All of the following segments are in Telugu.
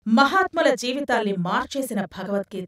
మహాత్ముల జీవితాల్ని మార్చేసిన భగవద్గీత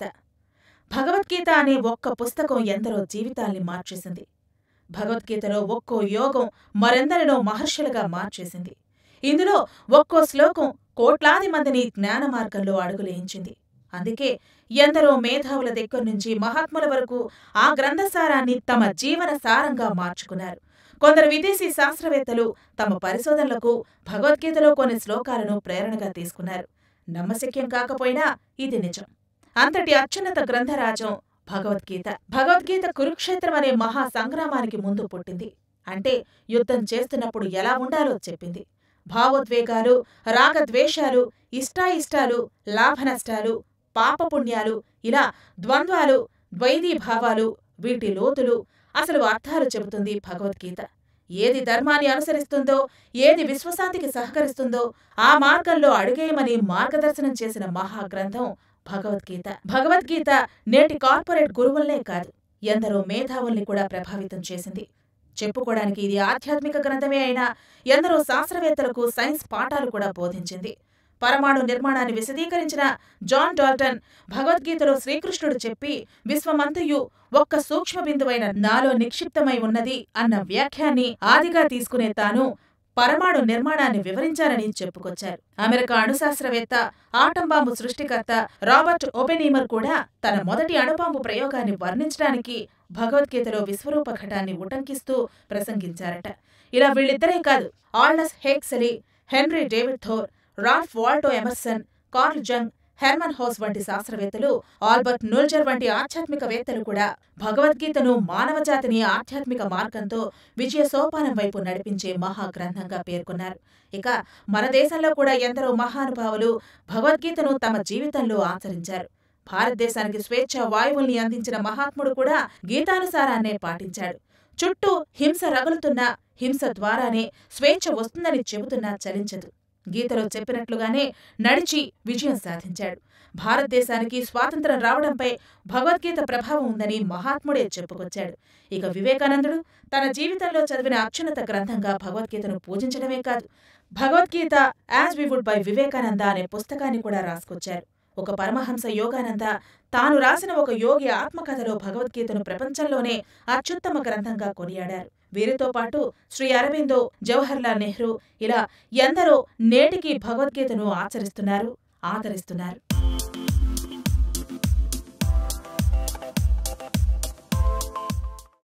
భగవద్గీత అనే ఒక్క పుస్తకం ఎందరో జీవితాల్ని మార్చేసింది భగవద్గీతలో ఒక్కో యోగం మరెందరినో మహర్షులుగా మార్చేసింది ఇందులో ఒక్కో శ్లోకం కోట్లాది మందిని జ్ఞాన మార్గంలో అడుగులేయించింది అందుకే ఎందరో మేధావుల దగ్గర నుంచి మహాత్ముల వరకు ఆ గ్రంథసారాన్ని తమ జీవన సారంగా మార్చుకున్నారు కొందరు విదేశీ శాస్త్రవేత్తలు తమ పరిశోధనలకు భగవద్గీతలో కొన్ని శ్లోకాలను ప్రేరణగా తీసుకున్నారు నమ్మశక్యం కాకపోయినా ఇది నిజం అంతటి అత్యున్నత గ్రంథరాజం భగవద్గీత భగవద్గీత కురుక్షేత్రం అనే మహా సంగ్రామానికి ముందు పుట్టింది అంటే యుద్ధం చేస్తున్నప్పుడు ఎలా ఉండాలో చెప్పింది భావోద్వేగాలు రాగద్వేషాలు ఇష్టాయిష్టాలు లాభనష్టాలు పాపపుణ్యాలు ఇలా ద్వంద్వాలు ద్వైదీభావాలు వీటి లోతులు అసలు అర్థాలు చెబుతుంది భగవద్గీత ఏది ధర్మాన్ని అనుసరిస్తుందో ఏది విశ్వశాంతికి సహకరిస్తుందో ఆ మార్గంలో అడుగేయమని మార్గదర్శనం చేసిన మహాగ్రంథం భగవద్గీత భగవద్గీత నేటి కార్పొరేట్ గురువుల్నే కాదు ఎందరో మేధావుల్ని కూడా ప్రభావితం చేసింది చెప్పుకోవడానికి ఇది ఆధ్యాత్మిక గ్రంథమే అయినా ఎందరో శాస్త్రవేత్తలకు సైన్స్ పాఠాలు కూడా బోధించింది పరమాణు నిర్మాణాన్ని విశదీకరించిన జాన్ డాల్టన్ భగవద్గీతలో శ్రీకృష్ణుడు చెప్పి విశ్వమంతయు ఒక్క సూక్ష్మ బిందువైన నాలో నిక్షిప్తమై ఉన్నది అన్న వ్యాఖ్యాన్ని ఆదిగా తీసుకునే తాను పరమాణు నిర్మాణాన్ని వివరించారని చెప్పుకొచ్చారు అమెరికా అణుశాస్త్రవేత్త ఆటంబాంబు సృష్టికర్త రాబర్ట్ ఓపెనీమర్ కూడా తన మొదటి అణుబాంబు ప్రయోగాన్ని వర్ణించడానికి భగవద్గీతలో విశ్వరూప ఘటాన్ని ఉటంకిస్తూ ప్రసంగించారట ఇలా వీళ్ళిద్దరే కాదు Aldous Huxley Henry David Thoreau Ralph Waldo Emerson Carl Jung Hermann Hesse వంటి శాస్త్రవేత్తలు ఆల్బర్ట్ నూల్జర్ వంటి ఆధ్యాత్మికవేత్తలు కూడా భగవద్గీతను మానవజాతిని ఆధ్యాత్మిక మార్గంతో విజయ సోపానం వైపు నడిపించే మహాగ్రంథంగా పేర్కొన్నారు ఇక మన దేశంలో కూడా ఎందరో మహానుభావులు భగవద్గీతను తమ జీవితంలో ఆచరించారు భారతదేశానికి స్వేచ్ఛ వాయువుల్ని అందించిన మహాత్ముడు కూడా గీతానుసారాన్నే పాటించాడు చుట్టూ హింస రగులుతున్నా హింస ద్వారానే స్వేచ్ఛ వస్తుందని చెబుతున్నా చలించదు గీతలో చెప్పినట్లుగానే నడిచి విజయం సాధించాడు భారతదేశానికి స్వాతంత్రం రావడంపై భగవద్గీత ప్రభావం ఉందని మహాత్ముడే చెప్పుకొచ్చాడు ఇక వివేకానందుడు తన జీవితంలో చదివిన అత్యున్నత గ్రంథంగా భగవద్గీతను పూజించడమే కాదు Bhagavad Gita as viewed by Vivekananda అనే పుస్తకాన్ని కూడా రాసుకొచ్చారు ఒక పరమహంస యోగానంద తాను రాసిన ఒక యోగి ఆత్మకథలో భగవద్గీతను ప్రపంచంలోనే అత్యుత్తమ గ్రంథంగా కొనియాడారు వీరితో పాటు శ్రీ అరవిందో జవహర్లాల్ నెహ్రూ ఇలా ఎందరో నేటికి భగవద్గీతను ఆచరిస్తున్నారు ఆదరిస్తున్నారు